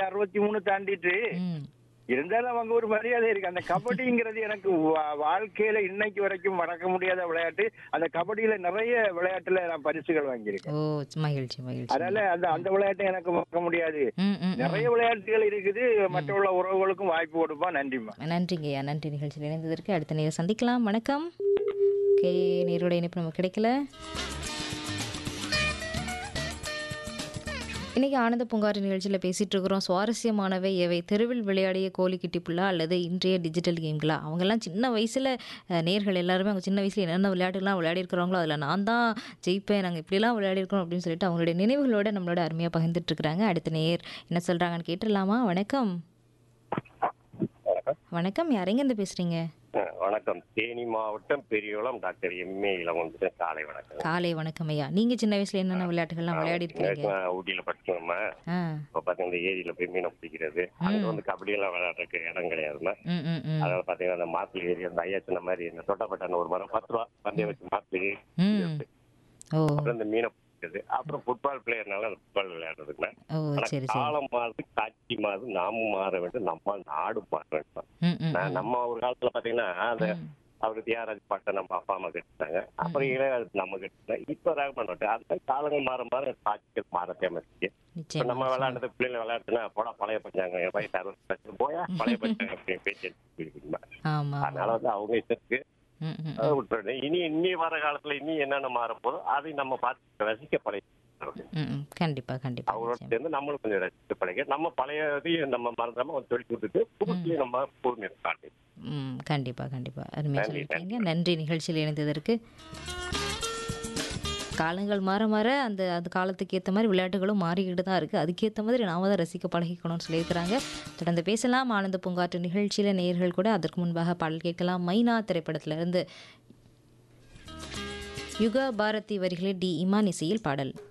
அறுபத்தி மூணு தாண்டிட்டு ம் இருந்தாலும் அவங்க ஒரு மரியாதை இருக்கு அந்த கபடிங்கிறது எனக்கு வா- வாழ்க்கையில இன்னைக்கு வரைக்கும் மறக்க முடியாத விளையாட்டு அந்த கபடியில நிறைய விளையாட்டுல நான் பரிசுகள் வாங்கியிருக்கேன் ஓ மகிழ்ச்சி மகிழ்ச்சி அதனால அந்த அந்த விளையாட்டை எனக்கு மறக்க முடியாது ம் ம் நிறைய விளையாட்டுகள் இருக்குது மற்ற உறவுகளுக்கும் வாய்ப்பு கொடுப்பா நன்றிம்மா நன்றிங்கய்யா நன்றி நிகழ்ச்சியில் இணைந்ததற்கு அடுத்த நேரம் சந்திக்கலாம் வணக்கம் ஓகே நேரோட இணைப்பு நமக்கு கிடைக்கல இன்னைக்கு ஆனந்த பூங்காறு நிகழ்ச்சியில் பேசிட்டு இருக்கிறோம் சுவாரஸ்யமானவை எவை தெருவில் விளையாடிய கோழி கிட்டி புல்லா அல்லது இன்றைய டிஜிட்டல் கேம்களா அவங்கெல்லாம் சின்ன வயசில் நேர்கள் எல்லாருமே அவங்க சின்ன வயசில் என்னென்ன விளையாட்டுலாம் விளையாடி இருக்கிறாங்களோ அதில் நான் தான் ஜெயிப்பேன் நாங்கள் இப்படிலாம் விளையாடிருக்கோம் அப்படின்னு சொல்லிட்டு அவங்களுடைய நினைவுகளோட நம்மளோட அருமையாக பகிர்ந்துட்டு இருக்கிறாங்க அடுத்த நேர் என்ன சொல்கிறாங்கன்னு கேட்டுடலாமா வணக்கம் வணக்கம் யாரெங்கேருந்து பேசுகிறீங்க அஹ் வணக்கம் தேனி மாவட்டம் பெரியகுளம் டாக்டர் எம்ஏ இளவந்து காலை வணக்கம் காலை வணக்கம் ஐயா நீங்க சின்ன வயசுல என்னென்ன விளையாட்டுகள்லாம் விளையாடி இருக்கீங்க நான் ஊட்டியில படிச்சோம்மா ஆ இப்ப பாத்தீங்கன்னா இந்த ஏரியில போய் மீனை பிடிக்கிறது அங்க வந்து கபடி எல்லாம் விளையாடுறதுக்கு இடம் கிடையாதுமா ம் ம் ம் அதனால பாத்தீங்கன்னா அந்த மாத்துல ஏரி அந்த ஐயா சொன்ன மாதிரி இந்த தொட்டப்பட்டான ஒரு மரம் பத்து ரூபா பந்தயம் வச்சு மாத்துல ஏறி ம் ஓ அப்புறம் இந்த மீனை பிடிக்கிறது அப்புறம் ஃபுட்பால் பிளேயர்னால அந்த ஃபுட்பால் விளையாடுறதுக்குன்னா ஓ ஆனா சரி சரி காலம் மாறுது காட்சி மாறுது நாமும் மாற வேண்டும் நம்ம நாடு மாற வேண்டும் ம் ம் நான் நம்ம ஒரு காலத்துல பாத்தீங்கன்னா அந்த ம். அவரு தியாகராஜ் பாட்டை நம்ம அப்பா அம்மா கட்டுனாங்க அப்புறம் இளையராஜ் நம்ம கட்டுனாங்க இப்ப ராகமன் பாட்டு அந்த மாதிரி காலங்கள் மாற மாற காட்சிகள் மாற தேமச்சு இப்ப நிச்சயமா நம்ம விளையாடுறது பிள்ளைங்க விளையாடுனா போடா பழைய பஞ்சாங்க என் வயசு அறுபது லட்சம் போயா பழைய பஞ்சாங்க அப்படின்னு பேச்சு எடுத்துக்கிட்டு ஆமா அதனால வந்து அவங்க இஷ்டத்துக்கு ம் ம் அதை விட்டுறது இனி இனி வர காலத்துல இனி என்னென்ன மாற போதோ அதை நம்ம பார்த்து ரசிக்க பழைய ம் ம் கண்டிப்பா கண்டிப்பா அவரோட நிச்சயமா. சேர்ந்து நம்மளும் கொஞ்சம் ரசித்து பழக நம்ம பழையதையும் நம்ம மறந்தாம கொஞ்சம் சொல்லி கொடுத்துட்டு புதுசையும் நம்ம பூர்ணியை காட்டு ம் கண்டிப்பா கண்டிப்பா அருமையா நன்றி, சொல்லியிருக்கீங்க நன்றி நிகழ்ச்சியில் இணைந்ததற்கு காலங்கள் மாற மாற அந்த அந்த காலத்துக்கு ஏற்ற மாதிரி விளையாட்டுகளும் மாறிக்கிட்டு தான் இருக்குது அதுக்கேற்ற மாதிரி நாம தான் ரசிக்க பழகிக்கணும்னு சொல்லியிருக்கிறாங்க தொடர்ந்து பேசலாம் ஆனந்த பூங்காற்று நிகழ்ச்சியில் நேயர்கள் கூட அதற்கு முன்பாக பாடல் கேட்கலாம் மைனா திரைப்படத்திலிருந்து யுகா பாரதி வரிகளில் டி இமான் இசையில் பாடல்